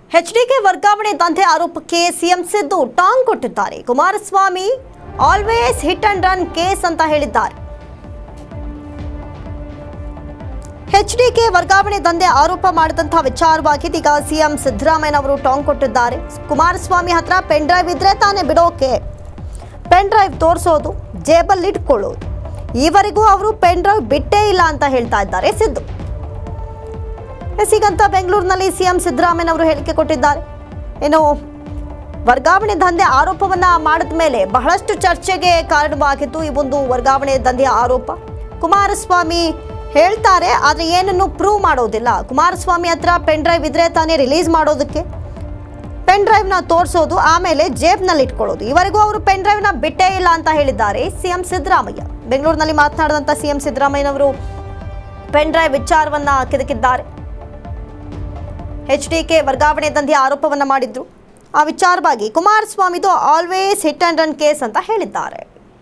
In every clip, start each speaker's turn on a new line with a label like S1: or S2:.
S1: HDK ವರ್ಗಾವಣೆ ದಂಧೆ ಆರೋಪಕ್ಕೆ ಸಿಎಂ ಸಿದ್ದು ಟಾಂಗ್ ಕೊಟ್ಟಿದ್ದಾರೆ Kumaraswamy always hit and run case ಅಂತ ಹೇಳಿದ್ದಾರೆ ಎಚ್ಡಿಕೆ ವರ್ಗಾವಣೆ ದಂಧೆ ಆರೋಪ ಮಾಡಿದಂತಹ ವಿಚಾರವಾಗಿ ಈಗ ಸಿಎಂ ಸಿದ್ದರಾಮಯ್ಯನವರು ಟಾಂಗ್ ಕೊಟ್ಟಿದ್ದಾರೆ ಕುಮಾರಸ್ವಾಮಿ ಹತ್ರ ಪೆನ್ ಡ್ರೈವ್ ಇದ್ರೆ ತಾನೇ ಬಿಡೋಕೆ ಪೆನ್ ಡ್ರೈವ್ ತೋರಿಸೋದು ಜೇಬಲ್ಲಿ ಇಟ್ಕೊಳ್ಳೋದು ಈವರೆಗೂ ಅವರು ಪೆನ್ ಡ್ರೈವ್ ಬಿಟ್ಟೇ ಇಲ್ಲ ಅಂತ ಹೇಳ್ತಾ ಇದ್ದಾರೆ ಸಿದ್ದು ಎಸ್ ಹೀಗಂತ ಬೆಂಗಳೂರಿನಲ್ಲಿ ಸಿಎಂ ಸಿದ್ದರಾಮಯ್ಯನವರು ಹೇಳಿಕೆ ಕೊಟ್ಟಿದ್ದಾರೆ ಏನು ವರ್ಗಾವಣೆ ದಂಧೆ ಆರೋಪವನ್ನ ಮಾಡಿದ ಮೇಲೆ ಬಹಳಷ್ಟು ಚರ್ಚೆಗೆ ಕಾರಣವಾಗಿತ್ತು ಈ ಒಂದು ವರ್ಗಾವಣೆ ದಂಧೆ ಆರೋಪ ಕುಮಾರಸ್ವಾಮಿ ಹೇಳ್ತಾರೆ ಆದರೆ ಏನನ್ನು ಪ್ರೂವ್ ಮಾಡೋದಿಲ್ಲ ಕುಮಾರಸ್ವಾಮಿ ಹತ್ರ ಪೆನ್ ಡ್ರೈವ್ ಇದ್ರೆ ತಾನೇ ರಿಲೀಸ್ ಮಾಡೋದಕ್ಕೆ ಪೆನ್ ಡ್ರೈವ್ನ ತೋರಿಸೋದು ಆಮೇಲೆ ಜೇಬ್ನಲ್ಲಿ ಇಟ್ಕೊಳ್ಳೋದು ಇವರೆಗೂ ಅವರು ಪೆನ್ ಡ್ರೈವ್ನ ಬಿಟ್ಟೇ ಇಲ್ಲ ಅಂತ ಹೇಳಿದ್ದಾರೆ ಸಿಎಂ ಸಿದ್ದರಾಮಯ್ಯ ಬೆಂಗಳೂರಿನಲ್ಲಿ ಮಾತನಾಡಿದಂಥ ಸಿಎಂ ಸಿದ್ದರಾಮಯ್ಯನವರು ಪೆನ್ ಡ್ರೈವ್ ವಿಚಾರವನ್ನ ಕೆದಕಿದ್ದಾರೆ ಎಚ್ ಡಿ ಕೆ ವರ್ಗಾವಣೆ ದಂಧೆ ಆರೋಪವನ್ನ ಮಾಡಿದ್ರು ಆ ವಿಚಾರವಾಗಿ ಕುಮಾರಸ್ವಾಮಿದು always hit and run case ಅಂತ ಹೇಳಿದ್ದಾರೆ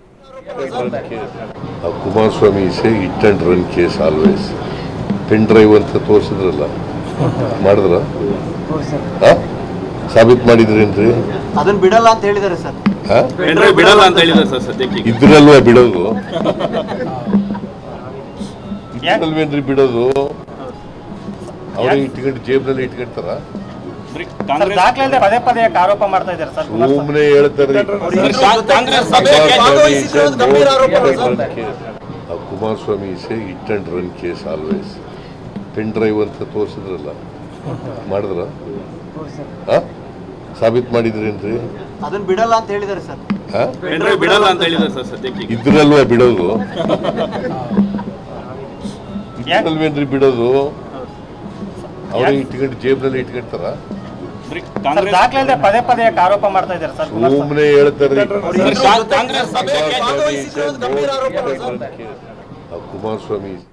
S2: ಆ Kumaraswamy say hit and run case always pen drive ಅಂತ ತೋರಿಸಿದ್ರಲ್ಲ ಮಾಡಿದ್ರ ಸಾಬೀತ್ ಮಾಡಿದ್ರೇನ್ರಿ
S3: ಅದನ್ನ ಬಿಡಲ್ಲ ಅಂತ ಹೇಳಿದ್ದಾರೆ ಸರ್
S2: ಆ?
S4: ಪೆನ್ಡ್ರೈವ್ ಬಿಡಲ್ಲ ಅಂತ ಹೇಳಿದ್ದಾರೆ ಸರ್ ಸದ್ಯಕ್ಕೆ ಈಗ.
S2: ಇದ್ರಲ್ವಾ ಬಿಡೋದು ಇದ್ರಲ್ವೇನ್ರಿ ಬಿಡೋದು ಅವ್ರಿಗೆ ಇಟ್ಕೊಂಡು ಜೇಬ್ನಲ್ಲಿ ಇಟ್ಕೊಂತಾರ
S4: ಬರೀ
S3: ಸರ್
S4: ಕಾಂಗ್ರೆಸ್
S3: ದಾಖಲೆ ಇಲ್ಲದೆ ಪದೇ ಪದೇ ಯಾಕೆ ಆರೋಪ ಮಾಡ್ತಾ ಇದ್ದಾರೆ ಸರ್ ಕುಮಾರಸ್ವಾಮಿ
S2: ಸುಮ್ಮನೆ ಹೇಳ್ತಾರೆ
S4: ಸರ್, ಕಾ- Congress
S2: Kumaraswamy said no hit and run case. ಆ Kumaraswamy say hit and run case always pen drive ಅಂತ ತೋರಿಸಿದ್ರಲ್ಲ ಮಾಡಿದ್ರ ಆ? ಸಾಬೀತ್ ಮಾಡಿದ್ರೇನ್ರಿ
S3: ಅದನ್ನ ಬಿಡಲ್ಲ ಅಂತ ಹೇಳಿದ್ದಾರೆ ಸರ್
S2: ಆ?
S4: ಪೆನ್ಡ್ರೈವ್ ಬಿಡಲ್ಲ ಅಂತ ಹೇಳಿದ್ದಾರೆ ಸರ್ ಸದ್ಯಕ್ಕೆ ಈಗ.
S2: ಇದ್ರಲ್ವಾ ಬಿಡೋದು ಇದ್ರಲ್ವೇನ್ರಿ ಬಿಡೋದು ಅವ್ರಿಗೆ ಇಟ್ಕೊಂಡು ಜೇಬ್ನಲ್ಲಿ ಇಟ್ಕೊಂತಾರ
S4: ಬರೀ
S3: ಸರ್
S4: ಕಾಂಗ್ರೆಸ್
S3: ದಾಖಲೆ ಇಲ್ಲದೆ ಪದೇ ಪದೇ ಯಾಕೆ ಆರೋಪ ಮಾಡ್ತಾ ಇದ್ದಾರೆ ಸರ್ ಕುಮಾರಸ್ವಾಮಿ
S2: ಸುಮ್ಮನೆ ಹೇಳ್ತಾರೆ
S4: ಸರ್, ಕಾ- Congress
S2: Kumaraswamy said no hit and run case. ಆ ಕುಮಾರಸ್ವಾಮಿ